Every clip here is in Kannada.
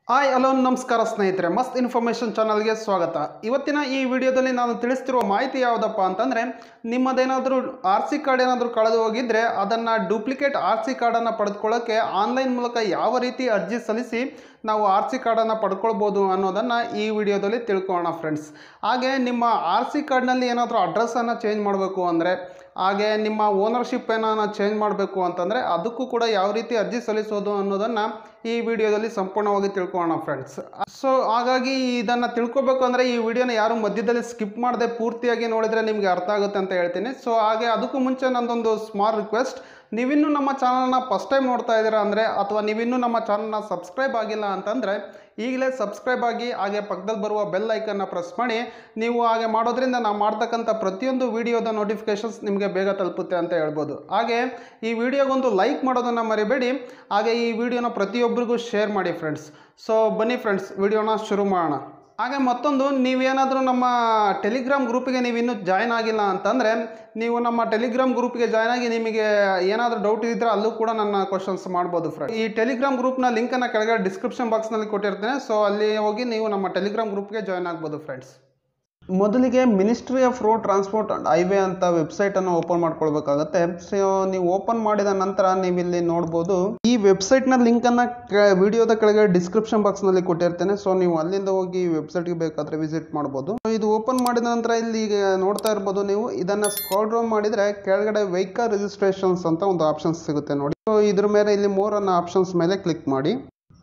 ಹಾಯ್ ಹಲೋ ನಮಸ್ಕಾರ ಸ್ನೇಹಿತರೆ ಮಸ್ತ್ ಇನ್ಫಾರ್ಮೇಷನ್ ಚಾನಲ್ಗೆ ಸ್ವಾಗತ ಇವತ್ತಿನ ಈ ವಿಡಿಯೋದಲ್ಲಿ ನಾನು ತಿಳಿಸ್ತಿರುವ ಮಾಹಿತಿ ಯಾವುದಪ್ಪ ಅಂತಂದರೆ ನಿಮ್ಮದೇನಾದರೂ ಆರ್ ಸಿ ಕಾರ್ಡ್ ಏನಾದರೂ ಕಳೆದು ಹೋಗಿದ್ರೆ ಅದನ್ನು ಡೂಪ್ಲಿಕೇಟ್ ಆರ್ ಸಿ ಕಾರ್ಡನ್ನು ಪಡೆದುಕೊಳ್ಳೋಕ್ಕೆ ಆನ್ಲೈನ್ ಮೂಲಕ ಯಾವ ರೀತಿ ಅರ್ಜಿ ಸಲ್ಲಿಸಿ ನಾವು ಆರ್ ಸಿ ಕಾರ್ಡನ್ನು ಪಡ್ಕೊಳ್ಬೋದು ಅನ್ನೋದನ್ನು ಈ ವಿಡಿಯೋದಲ್ಲಿ ತಿಳ್ಕೊಳ್ಳೋಣ ಫ್ರೆಂಡ್ಸ್ ಹಾಗೆ ನಿಮ್ಮ ಆರ್ ಸಿ ಕಾರ್ಡ್ನಲ್ಲಿ ಏನಾದರೂ ಅಡ್ರೆಸ್ಸನ್ನು ಚೇಂಜ್ ಮಾಡಬೇಕು ಅಂದರೆ ಹಾಗೆ ನಿಮ್ಮ ಓನರ್ಶಿಪ್ ಏನಾನ ಚೇಂಜ್ ಮಾಡಬೇಕು ಅಂತಂದರೆ ಅದಕ್ಕೂ ಕೂಡ ಯಾವ ರೀತಿ ಅರ್ಜಿ ಸಲ್ಲಿಸೋದು ಅನ್ನೋದನ್ನು ಈ ವಿಡಿಯೋದಲ್ಲಿ ಸಂಪೂರ್ಣವಾಗಿ ತಿಳ್ಕೊಳ್ಳೋಣ ಫ್ರೆಂಡ್ಸ್ ಸೊ ಹಾಗಾಗಿ ಇದನ್ನು ತಿಳ್ಕೊಬೇಕು ಅಂದರೆ ಈ ವಿಡಿಯೋನ ಯಾರು ಮಧ್ಯದಲ್ಲಿ ಸ್ಕಿಪ್ ಮಾಡದೆ ಪೂರ್ತಿಯಾಗಿ ನೋಡಿದರೆ ನಿಮಗೆ ಅರ್ಥ ಆಗುತ್ತೆ ಅಂತ ಹೇಳ್ತೀನಿ ಸೊ ಹಾಗೆ ಅದಕ್ಕೂ ಮುಂಚೆ ನಂದೊಂದು ಸ್ಮಾಲ್ ರಿಕ್ವೆಸ್ಟ್ ನೀವಿನ್ನೂ ನಮ್ಮ ಚಾನಲ್ನ ಫಸ್ಟ್ ಟೈಮ್ ನೋಡ್ತಾ ಇದ್ದೀರಾ ಅಂದರೆ ಅಥವಾ ನೀವಿನ್ನೂ ನಮ್ಮ ಚಾನಲ್ನ ಸಬ್ಸ್ಕ್ರೈಬ್ ಆಗಿಲ್ಲ ಅಂತಂದರೆ ಈಗಲೇ ಸಬ್ಸ್ಕ್ರೈಬ್ ಆಗಿ ಹಾಗೆ ಪಕ್ಕದಲ್ಲಿ ಬರುವ ಬೆಲ್ ಐಕನ್ನ ಪ್ರೆಸ್ ಮಾಡಿ ನೀವು ಹಾಗೆ ಮಾಡೋದ್ರಿಂದ ನಾವು ಮಾಡ್ತಕ್ಕಂಥ ಪ್ರತಿಯೊಂದು ವಿಡಿಯೋದ ನೋಟಿಫಿಕೇಷನ್ಸ್ ನಿಮಗೆ ಬೇಗ ತಲುಪುತ್ತೆ ಅಂತ ಹೇಳ್ಬೋದು ಹಾಗೆ ಈ ವಿಡಿಯೋಗೊಂದು ಲೈಕ್ ಮಾಡೋದನ್ನು ಮರಿಬೇಡಿ ಹಾಗೆ ಈ ವಿಡಿಯೋನ ಪ್ರತಿಯೊಬ್ಬರಿಗೂ ಶೇರ್ ಮಾಡಿ ಫ್ರೆಂಡ್ಸ್ ಸೊ ಬನ್ನಿ ಫ್ರೆಂಡ್ಸ್ ವಿಡಿಯೋನ ಶುರು ಮಾಡೋಣ ಹಾಗೆ ಮತ್ತೊಂದು ನೀವೇನಾದರೂ ನಮ್ಮ ಟೆಲಿಗ್ರಾಮ್ ಗ್ರೂಪಿಗೆ ನೀವು ಇನ್ನೂ ಜಾಯ್ನ್ ಆಗಿಲ್ಲ ಅಂತಂದರೆ ನೀವು ನಮ್ಮ ಟೆಲಿಗ್ರಾಮ್ ಗ್ರೂಪ್ಗೆ ಜಾಯ್ನ್ ಆಗಿ ನಿಮಗೆ ಏನಾದರೂ ಡೌಟ್ ಇದ್ದರೆ ಅಲ್ಲೂ ಕೂಡ ನನ್ನ ಕ್ವಶನ್ಸ್ ಮಾಡ್ಬೋದು ಫ್ರೆಂಡ್ ಈ ಟೆಲಿಗ್ರಾಮ್ ಗ್ರೂಪ್ನ ಲಿಂಕನ್ನು ಕೆಳಗಡೆ ಡಿಸ್ಕ್ರಿಪ್ಷನ್ ಬಾಕ್ಸ್ನಲ್ಲಿ ಕೊಟ್ಟಿರ್ತೇನೆ ಸೊ ಅಲ್ಲಿ ಹೋಗಿ ನೀವು ನಮ್ಮ ಟೆಲಿಗ್ರಾಮ್ ಗ್ರೂಪ್ಗೆ ಜಾಯ್ನ್ ಆಗ್ಬೋದು ಫ್ರೆಂಡ್ಸ್ ಮೊದಲಿಗೆ ministry of road transport and highway ಅಂತ ವೆಬ್ಸೈಟನ್ನು ಓಪನ್ ಮಾಡ್ಕೊಳ್ಬೇಕಾಗತ್ತೆ ಸೊ ನೀವು ಓಪನ್ ಮಾಡಿದ ನಂತರ ನೀವು ಇಲ್ಲಿ ನೋಡ್ಬೋದು ಈ ವೆಬ್ಸೈಟ್ನ ಲಿಂಕನ್ನು ವಿಡಿಯೋದ ಕೆಳಗೆ ಡಿಸ್ಕ್ರಿಪ್ಷನ್ ಬಾಕ್ಸ್ನಲ್ಲಿ ಕೊಟ್ಟಿರ್ತೇನೆ ಸೊ ನೀವು ಅಲ್ಲಿಂದ ಹೋಗಿ ವೆಬ್ಸೈಟ್ಗೆ ಬೇಕಾದರೆ ವಿಸಿಟ್ ಮಾಡ್ಬೋದು So, ಇದು ಓಪನ್ ಮಾಡಿದ ನಂತರ ಇಲ್ಲಿ ಈಗ ನೋಡ್ತಾ ಇರ್ಬೋದು ನೀವು ಇದನ್ನು ಸ್ಕ್ರಾಲ್ ಡೌನ್ ಮಾಡಿದರೆ ಕೆಳಗಡೆ ವೆಹಿಕಲ್ ರಿಜಿಸ್ಟ್ರೇಷನ್ಸ್ ಅಂತ ಒಂದು ಆಪ್ಷನ್ಸ್ ಸಿಗುತ್ತೆ ನೋಡಿ ಸೊ ಇದ್ರ ಮೇಲೆ ಇಲ್ಲಿ ಮೋರ್ ಅನ್ನೋ ಆಪ್ಷನ್ಸ್ ಮೇಲೆ ಕ್ಲಿಕ್ ಮಾಡಿ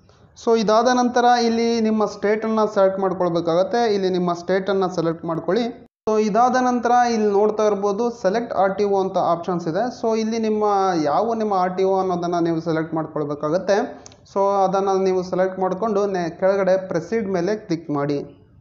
ಸೊ ಇದಾದ ನಂತರ ಇಲ್ಲಿ ನಿಮ್ಮ ಸ್ಟೇಟನ್ನು ಸೆಲೆಕ್ಟ್ ಮಾಡ್ಕೊಳ್ಬೇಕಾಗತ್ತೆ ಇಲ್ಲಿ ನಿಮ್ಮ ಸ್ಟೇಟನ್ನು ಸೆಲೆಕ್ಟ್ ಮಾಡ್ಕೊಳ್ಳಿ ಸೊ ಇದಾದ ನಂತರ ಇಲ್ಲಿ ನೋಡ್ತಾ ಇರ್ಬೋದು ಸೆಲೆಕ್ಟ್ ಆರ್ ಟಿ ಒ ಅಂತ ಆಪ್ಷನ್ಸ್ ಇದೆ ಸೊ ಇಲ್ಲಿ ನಿಮ್ಮ ಯಾವ ನಿಮ್ಮ ಆರ್ ಟಿ ಒ ಅನ್ನೋದನ್ನು ನೀವು ಸೆಲೆಕ್ಟ್ ಮಾಡ್ಕೊಳ್ಬೇಕಾಗತ್ತೆ ಸೊ ಅದನ್ನು ನೀವು ಸೆಲೆಕ್ಟ್ ಮಾಡಿಕೊಂಡು ನೆ ಕೆಳಗಡೆ ಪ್ರೆಸಿಡ್ ಮೇಲೆ ಕ್ಲಿಕ್ ಮಾಡಿ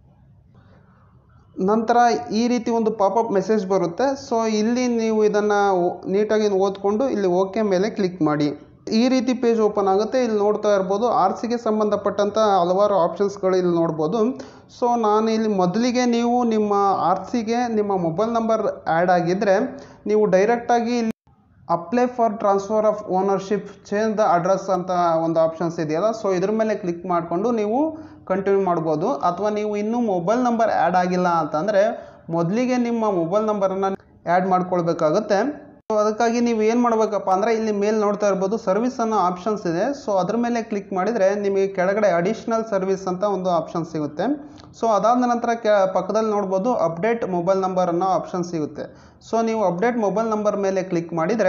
ನಂತರ ಈ ರೀತಿ ಒಂದು ಪಾಪಪ್ ಮೆಸೇಜ್ ಬರುತ್ತೆ ಸೊ ಇಲ್ಲಿ ನೀವು ಇದನ್ನು ನೀಟಾಗಿ ಓದ್ಕೊಂಡು ಇಲ್ಲಿ ಓಕೆ ಮೇಲೆ ಕ್ಲಿಕ್ ಮಾಡಿ ಈ ರೀತಿ ಪೇಜ್ ಓಪನ್ ಆಗುತ್ತೆ ಇಲ್ಲಿ ನೋಡ್ತಾ ಇರ್ಬೋದು ಆರ್ ಸಿಗೆ ಸಂಬಂಧಪಟ್ಟಂಥ ಹಲವಾರು ಆಪ್ಷನ್ಸ್ಗಳು ಇಲ್ಲಿ ನೋಡ್ಬೋದು ಸೊ ನಾನು ಇಲ್ಲಿ ಮೊದಲಿಗೆ ನೀವು ನಿಮ್ಮ ಆರ್ ಸಿಗೆ ನಿಮ್ಮ ಮೊಬೈಲ್ ನಂಬರ್ ಆ್ಯಡ್ ಆಗಿದ್ದರೆ ನೀವು ಡೈರೆಕ್ಟಾಗಿ ಇಲ್ಲಿ apply for transfer of ownership change the address ಅಂತ ಒಂದು ಆಪ್ಷನ್ಸ್ ಇದೆಯಲ್ಲ ಸೊ ಇದ್ರ ಮೇಲೆ ಕ್ಲಿಕ್ ಮಾಡಿಕೊಂಡು ನೀವು ಕಂಟಿನ್ಯೂ ಮಾಡ್ಬೋದು ಅಥವಾ ನೀವು ಇನ್ನೂ ಮೊಬೈಲ್ ನಂಬರ್ ಆ್ಯಡ್ ಆಗಿಲ್ಲ ಅಂತಂದರೆ ಮೊದಲಿಗೆ ನಿಮ್ಮ ಮೊಬೈಲ್ ನಂಬರನ್ನು ಆ್ಯಡ್ ಮಾಡ್ಕೊಳ್ಬೇಕಾಗುತ್ತೆ ಸೊ ಅದಕ್ಕಾಗಿ ನೀವು ಏನು ಮಾಡಬೇಕಪ್ಪ ಅಂದರೆ ಇಲ್ಲಿ ಮೇಲೆ ನೋಡ್ತಾ ಇರ್ಬೋದು ಸರ್ವಿಸ್ ಅನ್ನೋ ಆಪ್ಷನ್ಸ್ ಇದೆ ಸೊ ಅದ್ರ ಮೇಲೆ ಕ್ಲಿಕ್ ಮಾಡಿದರೆ ನಿಮಗೆ ಕೆಳಗಡೆ ಅಡಿಷ್ನಲ್ ಸರ್ವಿಸ್ ಅಂತ ಒಂದು ಆಪ್ಷನ್ ಸಿಗುತ್ತೆ ಸೊ ಅದಾದ ನಂತರ ಕೆ ಪಕ್ಕದಲ್ಲಿ ನೋಡ್ಬೋದು ಅಪ್ಡೇಟ್ ಮೊಬೈಲ್ ನಂಬರ್ ಅನ್ನೋ ಆಪ್ಷನ್ ಸಿಗುತ್ತೆ ಸೊ ನೀವು ಅಪ್ಡೇಟ್ ಮೊಬೈಲ್ ನಂಬರ್ ಮೇಲೆ ಕ್ಲಿಕ್ ಮಾಡಿದರೆ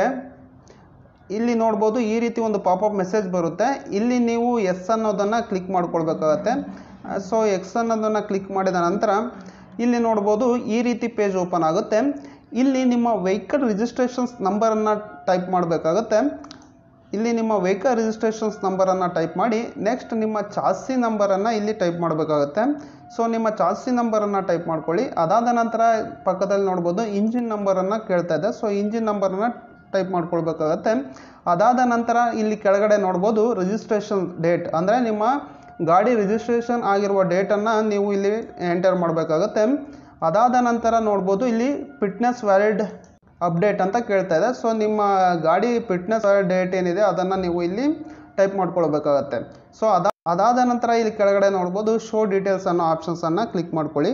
ಇಲ್ಲಿ ನೋಡ್ಬೋದು ಈ ರೀತಿ ಒಂದು ಪಾಪಪ್ ಮೆಸೇಜ್ ಬರುತ್ತೆ ಇಲ್ಲಿ ನೀವು ಎಸ್ ಅನ್ನೋದನ್ನು ಕ್ಲಿಕ್ ಮಾಡ್ಕೊಳ್ಬೇಕಾಗತ್ತೆ ಸೊ ಎಕ್ಸ್ ಅನ್ನೋದನ್ನು ಕ್ಲಿಕ್ ಮಾಡಿದ ನಂತರ ಇಲ್ಲಿ ನೋಡ್ಬೋದು ಈ ರೀತಿ ಪೇಜ್ ಓಪನ್ ಆಗುತ್ತೆ ಇಲ್ಲಿ ನಿಮ್ಮ ವೆಹಿಕಲ್ ರಿಜಿಸ್ಟ್ರೇಷನ್ಸ್ ನಂಬರನ್ನು ಟೈಪ್ ಮಾಡಬೇಕಾಗತ್ತೆ ಇಲ್ಲಿ ನಿಮ್ಮ ವೆಹಿಕಲ್ ರಿಜಿಸ್ಟ್ರೇಷನ್ಸ್ ನಂಬರನ್ನು ಟೈಪ್ ಮಾಡಿ ನೆಕ್ಸ್ಟ್ ನಿಮ್ಮ ಚಾಸಿ ನಂಬರನ್ನು ಇಲ್ಲಿ ಟೈಪ್ ಮಾಡಬೇಕಾಗತ್ತೆ ಸೊ ನಿಮ್ಮ ಚಾಸಿ ನಂಬರನ್ನು ಟೈಪ್ ಮಾಡ್ಕೊಳ್ಳಿ ಅದಾದ ನಂತರ ಪಕ್ಕದಲ್ಲಿ ನೋಡ್ಬೋದು ಇಂಜಿನ್ ನಂಬರನ್ನು ಕೇಳ್ತಾ ಇದೆ ಸೊ ಇಂಜಿನ್ ನಂಬರನ್ನು ಟೈಪ್ ಮಾಡ್ಕೊಳ್ಬೇಕಾಗತ್ತೆ ಅದಾದ ನಂತರ ಇಲ್ಲಿ ಕೆಳಗಡೆ ನೋಡ್ಬೋದು ರಿಜಿಸ್ಟ್ರೇಷನ್ ಡೇಟ್ ಅಂದರೆ ನಿಮ್ಮ ಗಾಡಿ ರಿಜಿಸ್ಟ್ರೇಷನ್ ಆಗಿರುವ ಡೇಟನ್ನು ನೀವು ಇಲ್ಲಿ ಎಂಟರ್ ಮಾಡಬೇಕಾಗತ್ತೆ ಅದಾದ ನಂತರ ನೋಡ್ಬೋದು ಇಲ್ಲಿ ಫಿಟ್ನೆಸ್ ವ್ಯಾಲಿಡ್ ಅಪ್ಡೇಟ್ ಅಂತ ಕೇಳ್ತಾ ಇದೆ ಸೊ ನಿಮ್ಮ ಗಾಡಿ ಫಿಟ್ನೆಸ್ ಡೇಟ್ ಏನಿದೆ ಅದನ್ನು ನೀವು ಇಲ್ಲಿ ಟೈಪ್ ಮಾಡ್ಕೊಳ್ಬೇಕಾಗತ್ತೆ ಸೊ ಅದ ಅದಾದ ನಂತರ ಇಲ್ಲಿ ಕೆಳಗಡೆ ನೋಡ್ಬೋದು ಶೋ ಡೀಟೇಲ್ಸ್ ಅನ್ನೋ ಆಪ್ಷನ್ಸನ್ನು ಕ್ಲಿಕ್ ಮಾಡ್ಕೊಳ್ಳಿ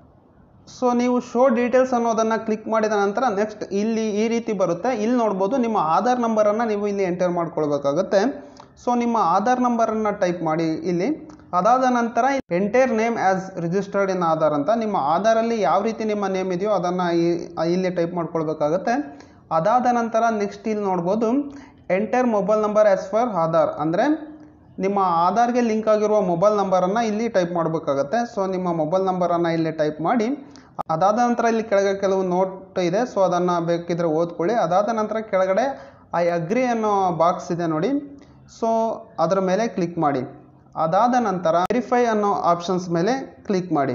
ಸೊ ನೀವು ಶೋ ಡೀಟೇಲ್ಸ್ ಅನ್ನೋದನ್ನು ಕ್ಲಿಕ್ ಮಾಡಿದ ನಂತರ ನೆಕ್ಸ್ಟ್ ಇಲ್ಲಿ ಈ ರೀತಿ ಬರುತ್ತೆ ಇಲ್ಲಿ ನೋಡ್ಬೋದು ನಿಮ್ಮ ಆಧಾರ್ ನಂಬರನ್ನು ನೀವು ಇಲ್ಲಿ ಎಂಟರ್ ಮಾಡ್ಕೊಳ್ಬೇಕಾಗತ್ತೆ ಸೊ ನಿಮ್ಮ ಆಧಾರ್ ನಂಬರನ್ನು ಟೈಪ್ ಮಾಡಿ ಇಲ್ಲಿ ಅದಾದ ನಂತರ entire name as registered in Aadhaar ಅಂತ ನಿಮ್ಮ ಆಧಾರಲ್ಲಿ ಯಾವ ರೀತಿ ನಿಮ್ಮ ನೇಮ್ ಇದೆಯೋ ಅದನ್ನು ಇಲ್ಲಿ ಟೈಪ್ ಮಾಡ್ಕೊಳ್ಬೇಕಾಗತ್ತೆ ಅದಾದ ನಂತರ ನೆಕ್ಸ್ಟ್ ಇಲ್ಲಿ ನೋಡ್ಬೋದು entire mobile number as per Aadhaar ಅಂದರೆ ನಿಮ್ಮ ಆಧಾರ್ಗೆ ಲಿಂಕ್ ಆಗಿರುವ ಮೊಬೈಲ್ ನಂಬರನ್ನು ಇಲ್ಲಿ ಟೈಪ್ ಮಾಡಬೇಕಾಗತ್ತೆ ಸೊ ನಿಮ್ಮ ಮೊಬೈಲ್ ನಂಬರನ್ನು ಇಲ್ಲಿ ಟೈಪ್ ಮಾಡಿ ಅದಾದ ನಂತರ ಇಲ್ಲಿ ಕೆಳಗೆ ಕೆಲವು ನೋಟ್ ಇದೆ ಸೊ ಅದನ್ನು ಬೇಕಿದ್ರೆ ಓದ್ಕೊಳ್ಳಿ ಅದಾದ ನಂತರ ಕೆಳಗಡೆ ಐ ಅಗ್ರಿ ಅನ್ನೋ ಬಾಕ್ಸ್ ಇದೆ ನೋಡಿ ಸೊ ಅದರ ಮೇಲೆ ಕ್ಲಿಕ್ ಮಾಡಿ ಅದಾದ ನಂತರ ವೆರಿಫೈ ಅನ್ನೋ ಆಪ್ಷನ್ಸ್ ಮೇಲೆ ಕ್ಲಿಕ್ ಮಾಡಿ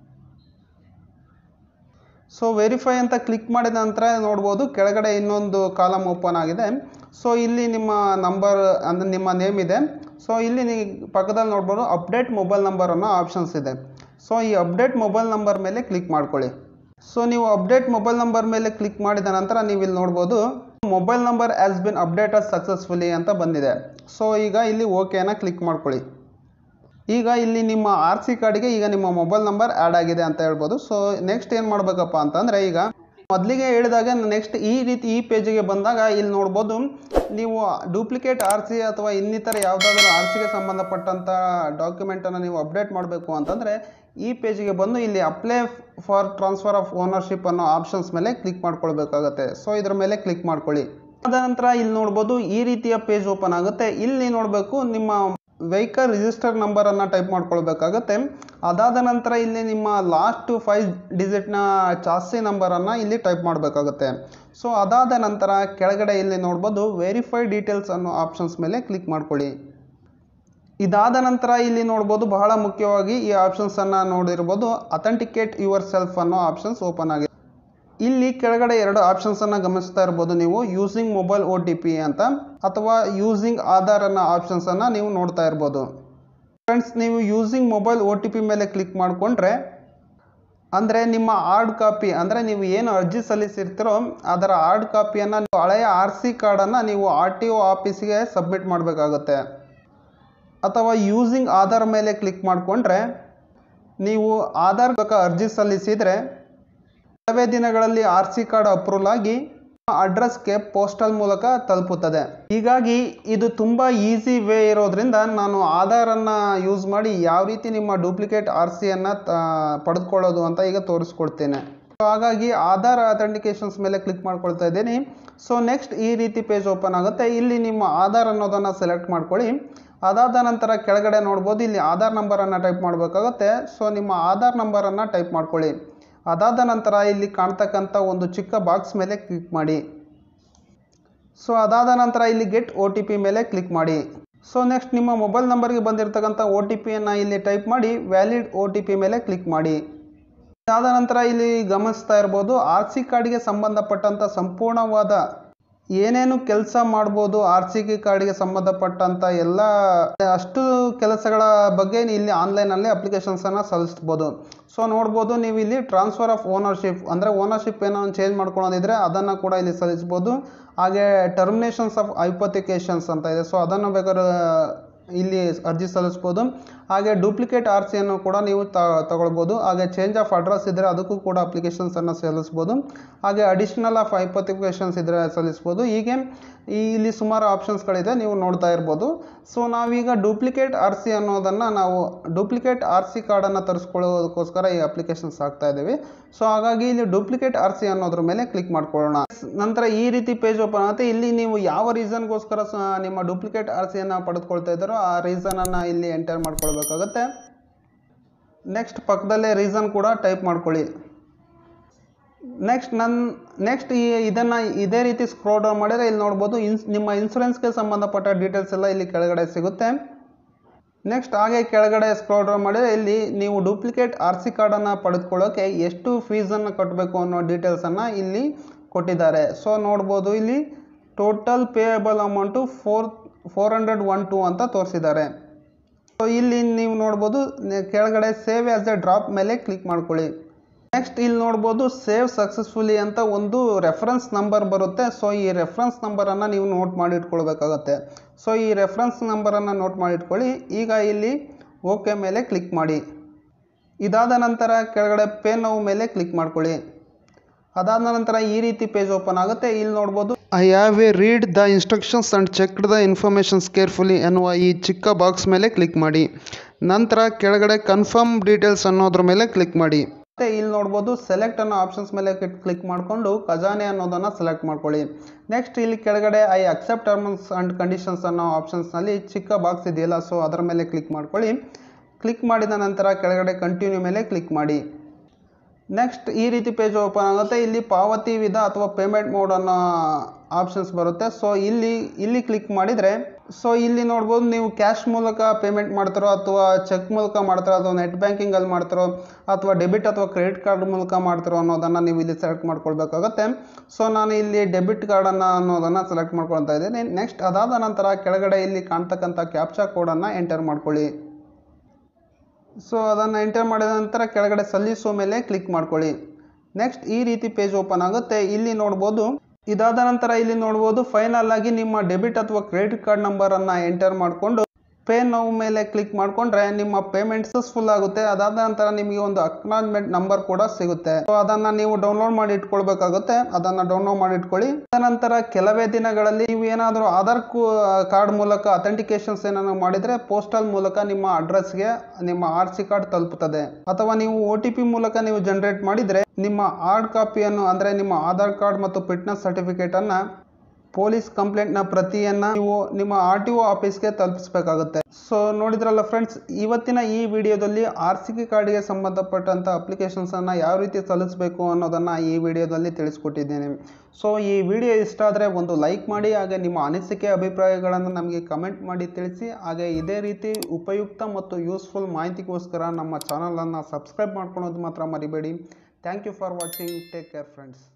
ಸೊ ವೆರಿಫೈ ಅಂತ ಕ್ಲಿಕ್ ಮಾಡಿದ ನಂತರ ನೋಡ್ಬೋದು ಕೆಳಗಡೆ ಇನ್ನೊಂದು ಕಾಲಮ್ ಓಪನ್ ಆಗಿದೆ ಸೊ ಇಲ್ಲಿ ನಿಮ್ಮ ನಂಬರ್ ಅಂದರೆ ನಿಮ್ಮ ನೇಮ್ ಇದೆ ಸೊ ಇಲ್ಲಿ ನೀವು ಪಕ್ಕದಲ್ಲಿ ನೋಡ್ಬೋದು ಅಪ್ಡೇಟ್ ಮೊಬೈಲ್ ನಂಬರ್ ಅನ್ನೋ ಆಪ್ಷನ್ಸ್ ಇದೆ ಸೊ ಈ ಅಪ್ಡೇಟ್ ಮೊಬೈಲ್ ನಂಬರ್ ಮೇಲೆ ಕ್ಲಿಕ್ ಮಾಡ್ಕೊಳ್ಳಿ ಸೊ ನೀವು ಅಪ್ಡೇಟ್ ಮೊಬೈಲ್ ನಂಬರ್ ಮೇಲೆ ಕ್ಲಿಕ್ ಮಾಡಿದ ನಂತರ ನೀವು ಇಲ್ಲಿ ನೋಡ್ಬೋದು mobile number as been updated successfully ಅಂತ ಬಂದಿದೆ ಸೊ ಈಗ ಇಲ್ಲಿ ಓಕೆನ ಕ್ಲಿಕ್ ಮಾಡ್ಕೊಳ್ಳಿ ಈಗ ಇಲ್ಲಿ ನಿಮ್ಮ ಆರ್ ಸಿ ಕಾರ್ಡಿಗೆ ಈಗ ನಿಮ್ಮ ಮೊಬೈಲ್ ನಂಬರ್ ಆ್ಯಡ್ ಆಗಿದೆ ಅಂತ ಹೇಳ್ಬೋದು ಸೊ ನೆಕ್ಸ್ಟ್ ಏನು ಮಾಡಬೇಕಪ್ಪ ಅಂತಂದರೆ ಈಗ ಮೊದಲಿಗೆ ಹೇಳಿದಾಗ ನೆಕ್ಸ್ಟ್ ಈ ರೀತಿ ಈ ಪೇಜಿಗೆ ಬಂದಾಗ ಇಲ್ಲಿ ನೋಡ್ಬೋದು ನೀವು ಡೂಪ್ಲಿಕೇಟ್ ಆರ್ ಸಿ ಅಥವಾ ಇನ್ನಿತರ ಯಾವುದಾದ್ರೂ ಆರ್ ಸಿಗೆ ಸಂಬಂಧಪಟ್ಟಂಥ ಡಾಕ್ಯುಮೆಂಟನ್ನು ನೀವು ಅಪ್ಡೇಟ್ ಮಾಡಬೇಕು ಅಂತಂದರೆ ಈ ಪೇಜಿಗೆ ಬಂದು ಇಲ್ಲಿ apply for transfer of ownership ಅನ್ನೋ ಆಪ್ಷನ್ಸ್ ಮೇಲೆ ಕ್ಲಿಕ್ ಮಾಡ್ಕೊಳ್ಬೇಕಾಗತ್ತೆ ಸೊ ಇದ್ರ ಮೇಲೆ ಕ್ಲಿಕ್ ಮಾಡ್ಕೊಳ್ಳಿ ಅದ ನಂತರ ಇಲ್ಲಿ ನೋಡ್ಬೋದು ಈ ರೀತಿಯ ಪೇಜ್ ಓಪನ್ ಆಗುತ್ತೆ ಇಲ್ಲಿ ನೋಡಬೇಕು ನಿಮ್ಮ ವೆಹಿಕಲ್ ರಿಜಿಸ್ಟರ್ ನಂಬರನ್ನು ಟೈಪ್ ಮಾಡ್ಕೊಳ್ಬೇಕಾಗತ್ತೆ ಅದಾದ ನಂತರ ಇಲ್ಲಿ ನಿಮ್ಮ ಲಾಸ್ಟ್ ಫೈವ್ ಡಿಜಿಟ್ನ ಚಾಸಿ ನಂಬರನ್ನು ಇಲ್ಲಿ ಟೈಪ್ ಮಾಡಬೇಕಾಗುತ್ತೆ ಸೊ ಅದಾದ ನಂತರ ಕೆಳಗಡೆ ಇಲ್ಲಿ ನೋಡ್ಬೋದು ವೆರಿಫೈ ಡೀಟೇಲ್ಸ್ ಅನ್ನೋ ಆಪ್ಷನ್ಸ್ ಮೇಲೆ ಕ್ಲಿಕ್ ಮಾಡ್ಕೊಳ್ಳಿ ಇದಾದ ನಂತರ ಇಲ್ಲಿ ನೋಡ್ಬೋದು ಬಹಳ ಮುಖ್ಯವಾಗಿ ಈ ಆಪ್ಷನ್ಸನ್ನು ನೋಡಿರ್ಬೋದು ಅಥೆಂಟಿಕೇಟ್ ಯುವರ್ ಸೆಲ್ಫ್ ಅನ್ನೋ ಆಪ್ಷನ್ಸ್ ಓಪನ್ ಆಗಿದೆ ಇಲ್ಲಿ ಕೆಳಗಡೆ ಎರಡು ಆಪ್ಷನ್ಸನ್ನು ಗಮನಿಸ್ತಾ ಇರ್ಬೋದು ನೀವು using mobile O T P ಅಂತ ಅಥವಾ ಯೂಸಿಂಗ್ ಆಧಾರ್ ಅನ್ನೋ ಆಪ್ಷನ್ಸನ್ನು ನೀವು ನೋಡ್ತಾ ಇರ್ಬೋದು ಫ್ರೆಂಡ್ಸ್ ನೀವು using mobile O T P ಮೇಲೆ ಕ್ಲಿಕ್ ಮಾಡಿಕೊಂಡ್ರೆ ಅಂದರೆ ನಿಮ್ಮ ಹಾರ್ಡ್ ಕಾಪಿ ಅಂದರೆ ನೀವು ಏನು ಅರ್ಜಿ ಸಲ್ಲಿಸಿರ್ತೀರೋ ಅದರ ಹಾರ್ಡ್ ಕಾಪಿಯನ್ನು ಹಳೆಯ ಆರ್ ಸಿ ಕಾರ್ಡನ್ನು ನೀವು ಆರ್ ಟಿ ಒ ಆಫೀಸಿಗೆ ಸಬ್ಮಿಟ್ ಮಾಡಬೇಕಾಗುತ್ತೆ ಅಥವಾ ಯೂಸಿಂಗ್ ಆಧಾರ್ ಮೇಲೆ ಕ್ಲಿಕ್ ಮಾಡಿಕೊಂಡ್ರೆ ನೀವು ಆಧಾರ್ ಅರ್ಜಿ ಸಲ್ಲಿಸಿದರೆ ಕೆಲವೇ ದಿನಗಳಲ್ಲಿ ಆರ್ ಸಿ ಕಾರ್ಡ್ ಅಪ್ರೂವಲ್ ಆಗಿ ಅಡ್ರೆಸ್ಗೆ ಪೋಸ್ಟಲ್ ಮೂಲಕ ತಲುಪುತ್ತದೆ ಹೀಗಾಗಿ ಇದು ತುಂಬ ಈಸಿ ವೇ ಇರೋದ್ರಿಂದ ನಾನು ಆಧಾರನ್ನು ಯೂಸ್ ಮಾಡಿ ಯಾವ ರೀತಿ ನಿಮ್ಮ ಡೂಪ್ಲಿಕೇಟ್ ಆರ್ ಸಿಯನ್ನು ಪಡೆದುಕೊಳ್ಳೋದು ಅಂತ ಈಗ ತೋರಿಸ್ಕೊಡ್ತೇನೆ ಸೊ ಹಾಗಾಗಿ ಆಧಾರ್ ಅಥೆಂಟಿಕೇಶನ್ಸ್ ಮೇಲೆ ಕ್ಲಿಕ್ ಮಾಡ್ಕೊಳ್ತಾ ಇದ್ದೀನಿ ಸೊ ನೆಕ್ಸ್ಟ್ ಈ ರೀತಿ ಪೇಜ್ ಓಪನ್ ಆಗುತ್ತೆ ಇಲ್ಲಿ ನಿಮ್ಮ ಆಧಾರ್ ಅನ್ನೋದನ್ನು ಸೆಲೆಕ್ಟ್ ಮಾಡ್ಕೊಳ್ಳಿ ಅದಾದ ನಂತರ ಕೆಳಗಡೆ ನೋಡ್ಬೋದು ಇಲ್ಲಿ ಆಧಾರ್ ನಂಬರನ್ನು ಟೈಪ್ ಮಾಡಬೇಕಾಗುತ್ತೆ ಸೊ ನಿಮ್ಮ ಆಧಾರ್ ನಂಬರನ್ನು ಟೈಪ್ ಮಾಡ್ಕೊಳ್ಳಿ ಅದಾದ ನಂತರ ಇಲ್ಲಿ ಕಾಣ್ತಕ್ಕಂಥ ಒಂದು ಚಿಕ್ಕ ಬಾಕ್ಸ್ ಮೇಲೆ ಕ್ಲಿಕ್ ಮಾಡಿ ಸೊ ಅದಾದ ನಂತರ ಇಲ್ಲಿ ಗೆಟ್ ಒ ಟಿ ಪಿ ಮೇಲೆ ಕ್ಲಿಕ್ ಮಾಡಿ ಸೊ ನೆಕ್ಸ್ಟ್ ನಿಮ್ಮ ಮೊಬೈಲ್ ನಂಬರ್ಗೆ ಬಂದಿರತಕ್ಕಂಥ ಒ ಟಿ ಪಿಯನ್ನು ಇಲ್ಲಿ ಟೈಪ್ ಮಾಡಿ ವ್ಯಾಲಿಡ್ ಒ ಟಿ ಪಿ ಮೇಲೆ ಕ್ಲಿಕ್ ಮಾಡಿ ಅದಾದ ನಂತರ ಇಲ್ಲಿ ಗಮನಿಸ್ತಾ ಇರ್ಬೋದು ಆರ್ ಸಿ ಕಾರ್ಡ್ಗೆ ಸಂಬಂಧಪಟ್ಟಂಥ ಸಂಪೂರ್ಣವಾದ ಏನೇನು ಕೆಲಸ ಮಾಡ್ಬೋದು ಆರ್ ಸಿ ಕೆ ಕಾರ್ಡ್ಗೆ ಸಂಬಂಧಪಟ್ಟಂಥ ಎಲ್ಲ ಅಷ್ಟು ಕೆಲಸಗಳ ಬಗ್ಗೆ ಇಲ್ಲಿ ಆನ್ಲೈನಲ್ಲಿ ಅಪ್ಲಿಕೇಶನ್ಸನ್ನು ಸಲ್ಲಿಸ್ಬೋದು ಸೊ ನೋಡ್ಬೋದು ನೀವು ಇಲ್ಲಿ ಟ್ರಾನ್ಸ್ಫರ್ ಆಫ್ ಓನರ್ಶಿಪ್ ಅಂದರೆ ಓನರ್ಶಿಪ್ ಏನೋ ಚೇಂಜ್ ಮಾಡ್ಕೊಳ್ಳೋದಿದ್ರೆ ಅದನ್ನು ಕೂಡ ಇಲ್ಲಿ ಸಲ್ಲಿಸ್ಬೋದು ಹಾಗೆ ಟರ್ಮಿನೇಷನ್ಸ್ ಆಫ್ ಐಪೋತಿಕೇಶನ್ಸ್ ಅಂತ ಇದೆ ಸೊ ಅದನ್ನು ಬೇಕಾದ್ರೆ ಇಲ್ಲಿ ಅರ್ಜಿ ಸಲ್ಲಿಸ್ಬೋದು ಹಾಗೆ ಡೂಪ್ಲಿಕೇಟ್ ಆರ್ ಸಿಯನ್ನು ಕೂಡ ನೀವು ತ ತಗೊಳ್ಬೋದು ಹಾಗೆ ಚೇಂಜ್ ಆಫ್ ಅಡ್ರೆಸ್ ಇದ್ದರೆ ಅದಕ್ಕೂ ಕೂಡ ಅಪ್ಲಿಕೇಶನ್ಸನ್ನು ಸಲ್ಲಿಸ್ಬೋದು ಹಾಗೆ ಅಡಿಷ್ನಲ್ ಆಫ್ ಐಪೋತಿಕೇಶನ್ಸ್ ಇದ್ದರೆ ಸಲ್ಲಿಸ್ಬೋದು ಹೀಗೆ ಈ ಇಲ್ಲಿ ಸುಮಾರು ಆಪ್ಷನ್ಸ್ಗಳಿದೆ ನೀವು ನೋಡ್ತಾ ಇರ್ಬೋದು ಸೊ ನಾವೀಗ ಡೂಪ್ಲಿಕೇಟ್ ಆರ್ ಸಿ ಅನ್ನೋದನ್ನು ನಾವು ಡೂಪ್ಲಿಕೇಟ್ ಆರ್ ಸಿ ಕಾರ್ಡನ್ನು ತರಿಸ್ಕೊಳ್ಳೋದಕ್ಕೋಸ್ಕರ ಈ ಅಪ್ಲಿಕೇಶನ್ಸ್ ಹಾಕ್ತಾ ಇದ್ದೀವಿ ಸೊ ಹಾಗಾಗಿ ಇಲ್ಲಿ ಡೂಪ್ಲಿಕೇಟ್ ಆರ್ ಸಿ ಅನ್ನೋದ್ರ ಮೇಲೆ ಕ್ಲಿಕ್ ಮಾಡ್ಕೊಳ್ಳೋಣ ನಂತರ ಈ ರೀತಿ ಪೇಜ್ ಓಪನ್ ಆಗುತ್ತೆ ಇಲ್ಲಿ ನೀವು ಯಾವ ರೀಸನ್ಗೋಸ್ಕರ ನಿಮ್ಮ ಡೂಪ್ಲಿಕೇಟ್ ಆರ್ ಸಿಯನ್ನು ಪಡೆದುಕೊಳ್ತಾ ಇದ್ದಾರೋ ಆ ರೀಸನನ್ನು ಇಲ್ಲಿ ಎಂಟರ್ ಮಾಡ್ಕೊಳ್ಬೇಕಾಗತ್ತೆ ನೆಕ್ಸ್ಟ್ ಪಕ್ಕದಲ್ಲೇ ರೀಸನ್ ಕೂಡ ಟೈಪ್ ಮಾಡ್ಕೊಳ್ಳಿ ನೆಕ್ಸ್ಟ್ ನನ್ನ ನೆಕ್ಸ್ಟ್ ಈ ಇದನ್ನು ಇದೇ ರೀತಿ ಸ್ಕ್ರೋಲ್ ಡೌನ್ ಮಾಡಿದರೆ ಇಲ್ಲಿ ನೋಡ್ಬೋದು ಇನ್ಸ್ ನಿಮ್ಮ ಇನ್ಸೂರೆನ್ಸ್ಗೆ ಸಂಬಂಧಪಟ್ಟ ಡೀಟೇಲ್ಸ್ ಎಲ್ಲ ಇಲ್ಲಿ ಕೆಳಗಡೆ ಸಿಗುತ್ತೆ ನೆಕ್ಸ್ಟ್ ಹಾಗೆ ಕೆಳಗಡೆ ಸ್ಕ್ರೋಲ್ ಡೌನ್ ಮಾಡಿದರೆ ಇಲ್ಲಿ ನೀವು ಡೂಪ್ಲಿಕೇಟ್ ಆರ್ ಸಿ ಕಾರ್ಡನ್ನು ಪಡೆದುಕೊಳ್ಳೋಕೆ ಎಷ್ಟು ಫೀಸನ್ನು ಕಟ್ಟಬೇಕು ಅನ್ನೋ ಡೀಟೇಲ್ಸನ್ನು ಇಲ್ಲಿ ಕೊಟ್ಟಿದ್ದಾರೆ ಸೊ ನೋಡ್ಬೋದು ಇಲ್ಲಿ total payable amount four four hundred one two ಅಂತ ತೋರಿಸಿದ್ದಾರೆ ಸೊ ಇಲ್ಲಿ ನೀವು ನೋಡ್ಬೋದು ನೆ- ಕೆಳಗಡೆ ಸೇವ್ ಆ್ಯಸ್ ಎ ಡ್ರಾಪ್ ಮೇಲೆ ಕ್ಲಿಕ್ ಮಾಡ್ಕೊಳ್ಳಿ ನೆಕ್ಸ್ಟ್ ಇಲ್ಲಿ ನೋಡ್ಬೋದು ಸೇವ್ ಸಕ್ಸಸ್ಫುಲಿ ಅಂತ ಒಂದು ರೆಫರೆನ್ಸ್ ನಂಬರ್ ಬರುತ್ತೆ ಸೊ ಈ ರೆಫರೆನ್ಸ್ ನಂಬರನ್ನು ನೀವು ನೋಟ್ ಮಾಡಿ ಇಟ್ಕೊಳ್ಬೇಕಾಗತ್ತೆ ಸೊ ಈ ರೆಫರೆನ್ಸ್ ನಂಬರನ್ನು ನೋಟ್ ಮಾಡಿ ಇಟ್ಕೊಳ್ಳಿ ಈಗ ಇಲ್ಲಿ ಓಕೆ ಮೇಲೆ ಕ್ಲಿಕ್ ಮಾಡಿ ಇದಾದ ನಂತರ ಕೆಳಗಡೆ ಪೇ ನೋವು ಮೇಲೆ ಕ್ಲಿಕ್ ಮಾಡ್ಕೊಳ್ಳಿ ಅದಾದ ನಂತರ ಈ ರೀತಿ ಪೇಜ್ ಓಪನ್ ಆಗುತ್ತೆ ಇಲ್ಲಿ ನೋಡ್ಬೋದು I have a read the instructions and checked the informations carefully ಎನ್ನುವ ಈ ಚಿಕ್ಕ ಬಾಕ್ಸ್ ಮೇಲೆ ಕ್ಲಿಕ್ ಮಾಡಿ ನಂತರ ಕೆಳಗಡೆ ಕನ್ಫರ್ಮ್ ಡೀಟೇಲ್ಸ್ ಅನ್ನೋದ್ರ ಮೇಲೆ ಕ್ಲಿಕ್ ಮಾಡಿ ಮತ್ತೆ ಇಲ್ಲಿ ನೋಡ್ಬೋದು ಸೆಲೆಕ್ಟ್ ಅನ್ನೋ ಆಪ್ಷನ್ಸ್ ಮೇಲೆ ಕ್ಲಿಕ್ ಮಾಡಿಕೊಂಡು ಖಜಾನೆ ಅನ್ನೋದನ್ನು ಸೆಲೆಕ್ಟ್ ಮಾಡ್ಕೊಳ್ಳಿ ನೆಕ್ಸ್ಟ್ ಇಲ್ಲಿ ಕೆಳಗಡೆ I accept terms and conditions ಅನ್ನೋ ಆಪ್ಷನ್ಸ್ನಲ್ಲಿ ಚಿಕ್ಕ ಬಾಕ್ಸ್ ಇದೆಯಲ್ಲ ಸೊ ಅದರ ಮೇಲೆ ಕ್ಲಿಕ್ ಮಾಡ್ಕೊಳ್ಳಿ ಕ್ಲಿಕ್ ಮಾಡಿದ ನಂತರ ಕೆಳಗಡೆ ಕಂಟಿನ್ಯೂ ಮೇಲೆ ಕ್ಲಿಕ್ ಮಾಡಿ ನೆಕ್ಸ್ಟ್ ಈ ರೀತಿ ಪೇಜ್ ಓಪನ್ ಆಗುತ್ತೆ ಇಲ್ಲಿ ಪಾವತಿ ವಿಧ ಅಥವಾ ಪೇಮೆಂಟ್ ಮೋಡ್ ಅನ್ನೋ ಆಪ್ಷನ್ಸ್ ಬರುತ್ತೆ ಸೊ ಇಲ್ಲಿ ಇಲ್ಲಿ ಕ್ಲಿಕ್ ಮಾಡಿದರೆ ಸೊ ಇಲ್ಲಿ ನೋಡ್ಬೋದು ನೀವು ಕ್ಯಾಶ್ ಮೂಲಕ ಪೇಮೆಂಟ್ ಮಾಡ್ತಾರೋ ಅಥವಾ ಚೆಕ್ ಮೂಲಕ ಮಾಡ್ತಾರೋ ಅಥವಾ ನೆಟ್ ಬ್ಯಾಂಕಿಂಗಲ್ಲಿ ಮಾಡ್ತಾರೋ ಅಥವಾ ಡೆಬಿಟ್ ಅಥವಾ ಕ್ರೆಡಿಟ್ ಕಾರ್ಡ್ ಮೂಲಕ ಮಾಡ್ತಾರೋ ಅನ್ನೋದನ್ನು ನೀವು ಇಲ್ಲಿ ಸೆಲೆಕ್ಟ್ ಮಾಡ್ಕೊಳ್ಬೇಕಾಗತ್ತೆ ಸೊ ನಾನು ಇಲ್ಲಿ ಡೆಬಿಟ್ ಕಾರ್ಡನ್ನು ಅನ್ನೋದನ್ನು ಸೆಲೆಕ್ಟ್ ಮಾಡ್ಕೊಳ್ತಾ ಇದ್ದೀನಿ ನೆಕ್ಸ್ಟ್ ಅದಾದ ನಂತರ ಕೆಳಗಡೆ ಇಲ್ಲಿ ಕಾಣ್ತಕ್ಕಂಥ ಕ್ಯಾಪ್ಚಾ ಕೋಡನ್ನು ಎಂಟರ್ ಮಾಡ್ಕೊಳ್ಳಿ ಸೊ ಅದನ್ನು ಎಂಟರ್ ಮಾಡಿದ ನಂತರ ಕೆಳಗಡೆ ಸಲ್ಲಿಸೋ ಮೇಲೆ ಕ್ಲಿಕ್ ಮಾಡ್ಕೊಳ್ಳಿ ನೆಕ್ಸ್ಟ್ ಈ ರೀತಿ ಪೇಜ್ ಓಪನ್ ಆಗುತ್ತೆ ಇಲ್ಲಿ ನೋಡ್ಬೋದು ಇದಾದ ನಂತರ ಇಲ್ಲಿ ನೋಡ್ಬೋದು ಫೈನಲ್ ಆಗಿ ನಿಮ್ಮ ಡೆಬಿಟ್ ಅಥವಾ ಕ್ರೆಡಿಟ್ ಕಾರ್ಡ್ ನಂಬರನ್ನು ಎಂಟರ್ ಮಾಡಿಕೊಂಡು ಪೇ ನೌ ಮೇಲೆ ಕ್ಲಿಕ್ ಮಾಡಿಕೊಂಡ್ರೆ ನಿಮ್ಮ ಪೇಮೆಂಟ್ ಸಕ್ಸಸ್ಫುಲ್ ಆಗುತ್ತೆ ಅದಾದ ನಂತರ ನಿಮಗೆ ಒಂದು ಅಕ್ನಾಲಜ್ಮೆಂಟ್ ನಂಬರ್ ಕೂಡ ಸಿಗುತ್ತೆ ಸೊ ಅದನ್ನ ನೀವು ಡೌನ್ಲೋಡ್ ಮಾಡಿ ಇಟ್ಕೊಳ್ಬೇಕಾಗುತ್ತೆ ಅದನ್ನ ಡೌನ್ಲೋಡ್ ಮಾಡಿ ಇಟ್ಕೊಳ್ಳಿ ನಂತರ ಕೆಲವೇ ದಿನಗಳಲ್ಲಿ ನೀವು ಏನಾದರೂ ಆಧಾರ್ ಕಾರ್ಡ್ ಮೂಲಕ ಅಥೆಂಟಿಕೇಶನ್ಸ್ ಏನಾದ್ರು ಮಾಡಿದ್ರೆ ಪೋಸ್ಟಲ್ ಮೂಲಕ ನಿಮ್ಮ ಅಡ್ರೆಸ್ಗೆ ನಿಮ್ಮ ಆರ್ ಸಿ ಕಾರ್ಡ್ ತಲುಪುತ್ತದೆ ಅಥವಾ ನೀವು ಒ ಟಿ ಪಿ ಮೂಲಕ ನೀವು ಜನರೇಟ್ ಮಾಡಿದ್ರೆ ನಿಮ್ಮ ಹಾರ್ಡ್ ಕಾಪಿಯನ್ನು ಅಂದ್ರೆ ನಿಮ್ಮ ಆಧಾರ್ ಕಾರ್ಡ್ ಮತ್ತು ಫಿಟ್ನೆಸ್ ಸರ್ಟಿಫಿಕೇಟ್ ಅನ್ನ ಪೊಲೀಸ್ ಕಂಪ್ಲೇಂಟ್ನ ಪ್ರತಿಯನ್ನು ನೀವು ನಿಮ್ಮ ಆರ್ ಟಿ ಒ ಆಫೀಸ್ಗೆ ತಲುಪಿಸಬೇಕಾಗುತ್ತೆ ಸೊ ನೋಡಿದ್ರಲ್ಲ ಫ್ರೆಂಡ್ಸ್ ಇವತ್ತಿನ ಈ ವಿಡಿಯೋದಲ್ಲಿ ಆರ್ ಸಿ ಕೆ ಕಾರ್ಡ್ಗೆ ಸಂಬಂಧಪಟ್ಟಂಥ ಅಪ್ಲಿಕೇಶನ್ಸನ್ನು ಯಾವ ರೀತಿ ಸಲ್ಲಿಸಬೇಕು ಅನ್ನೋದನ್ನು ಈ ವಿಡಿಯೋದಲ್ಲಿ ತಿಳಿಸ್ಕೊಟ್ಟಿದ್ದೇನೆ ಸೊ ಈ ವಿಡಿಯೋ ಇಷ್ಟ ಆದರೆ ಒಂದು ಲೈಕ್ ಮಾಡಿ ಹಾಗೆ ನಿಮ್ಮ ಅನಿಸಿಕೆ ಅಭಿಪ್ರಾಯಗಳನ್ನು ನಮಗೆ ಕಮೆಂಟ್ ಮಾಡಿ ತಿಳಿಸಿ ಹಾಗೆ ಇದೇ ರೀತಿ ಉಪಯುಕ್ತ ಮತ್ತು ಯೂಸ್ಫುಲ್ ಮಾಹಿತಿಗೋಸ್ಕರ ನಮ್ಮ ಚಾನಲನ್ನು ಸಬ್ಸ್ಕ್ರೈಬ್ ಮಾಡ್ಕೊಳೋದು ಮಾತ್ರ ಮರಿಬೇಡಿ thank you for watching take care friends